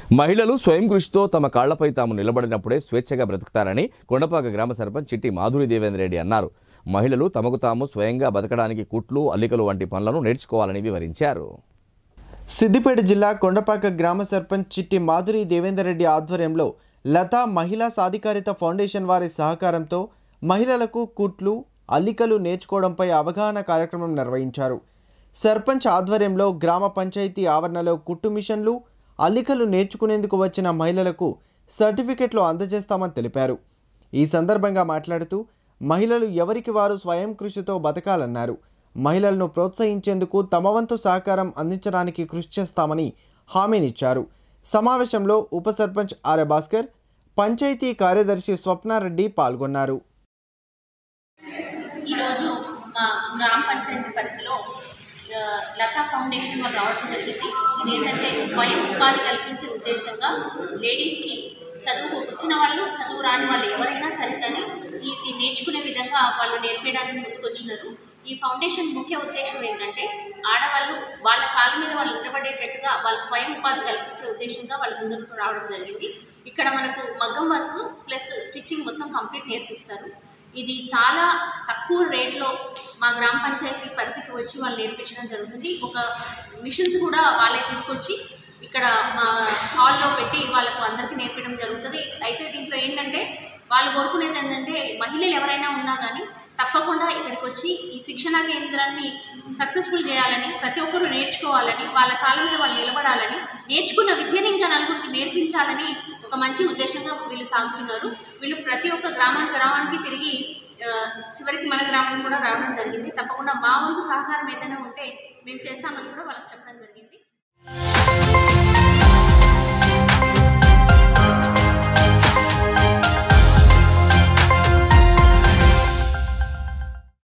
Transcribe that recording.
మహిళలు స్వయం కృషితో తమ కాళ్లపై తాము నిలబడినప్పుడే స్వేచ్ఛగా బ్రతుకుతారని కొండపాక గ్రామ సర్పంచ్ చిట్టి మాధురి దేవేంద్ర రెడ్డి అన్నారు మహిళలు తమకు తాము స్వయంగా బతకడానికి కుట్లు అల్లికలు వంటి పనులను నేర్చుకోవాలని వివరించారు సిద్దిపేట జిల్లా కొండపాక గ్రామ సర్పంచ్ చిట్టి మాధురి దేవేందర్ రెడ్డి ఆధ్వర్యంలో లతా మహిళా సాధికారిత ఫౌండేషన్ వారి సహకారంతో మహిళలకు కుట్లు అల్లికలు నేర్చుకోవడంపై అవగాహన కార్యక్రమం నిర్వహించారు సర్పంచ్ ఆధ్వర్యంలో గ్రామ పంచాయతీ ఆవరణలో కుట్టు మిషన్లు అల్లికలు నేర్చుకునేందుకు వచ్చిన మహిళలకు సర్టిఫికెట్లు అందజేస్తామని తెలిపారు ఈ సందర్భంగా మాట్లాడుతూ మహిళలు ఎవరికి వారు స్వయం కృషితో బతకాలన్నారు మహిళలను ప్రోత్సహించేందుకు తమ వంతు సహకారం అందించడానికి కృషి చేస్తామని హామీనిచ్చారు సమావేశంలో ఉప సర్పంచ్ ఆర్య భాస్కర్ పంచాయతీ కార్యదర్శి స్వప్నారెడ్డి పాల్గొన్నారు ఈరోజు మా గ్రామ పంచాయతీ పరిధిలో ఆ, లతా ఫౌండేషన్ వాళ్ళు రావడం జరిగింది ఇది ఏంటంటే స్వయం ఉపాధి కల్పించే ఉద్దేశంగా లేడీస్కి చదువు వచ్చిన వాళ్ళు చదువు రాని వాళ్ళు ఎవరైనా సరే కానీ ఇది నేర్చుకునే విధంగా వాళ్ళు నేర్పించడానికి ముందుకొచ్చినారు ఈ ఫౌండేషన్ ముఖ్య ఉద్దేశం ఏంటంటే ఆడవాళ్ళు వాళ్ళ కాళ్ళ మీద వాళ్ళు నిలబడేటట్టుగా వాళ్ళ స్వయం ఉపాధి కల్పించే ఉద్దేశంగా వాళ్ళు ముందుకు రావడం జరిగింది ఇక్కడ మనకు మగ్గం వర్క్ ప్లస్ స్టిచ్చింగ్ మొత్తం కంప్లీట్ నేర్పిస్తారు ఇది చాలా తక్కువ రేట్లో మా గ్రామ పంచాయతీ పరిధికి వచ్చి వాళ్ళు నేర్పించడం జరుగుతుంది ఒక మిషన్స్ కూడా వాళ్ళే తీసుకొచ్చి ఇక్కడ మా హాల్లో పెట్టి వాళ్ళకు అందరికీ నేర్పించడం జరుగుతుంది అయితే దీంట్లో ఏంటంటే వాళ్ళు కోరుకునేది ఏంటంటే మహిళలు ఎవరైనా ఉన్నా కానీ తప్పకుండా ఇక్కడికి వచ్చి ఈ శిక్షణా కేంద్రాన్ని సక్సెస్ఫుల్ చేయాలని ప్రతి ఒక్కరూ నేర్చుకోవాలని వాళ్ళ కాళ్ళ మీద వాళ్ళు నిలబడాలని నేర్చుకున్న విద్యని ఇంకా నలుగురికి నేర్పించాలని ఒక మంచి ఉద్దేశంగా వీళ్ళు సాగుతున్నారు వీళ్ళు ప్రతి ఒక్క గ్రామానికి గ్రామానికి తిరిగి ఆ, చివరికి మన గ్రామం కూడా రావడం జరిగింది తప్పకుండా మా వంతు సహకారం ఏదైనా ఉంటే మేము చేస్తామని కూడా వాళ్ళకి చెప్పడం జరిగింది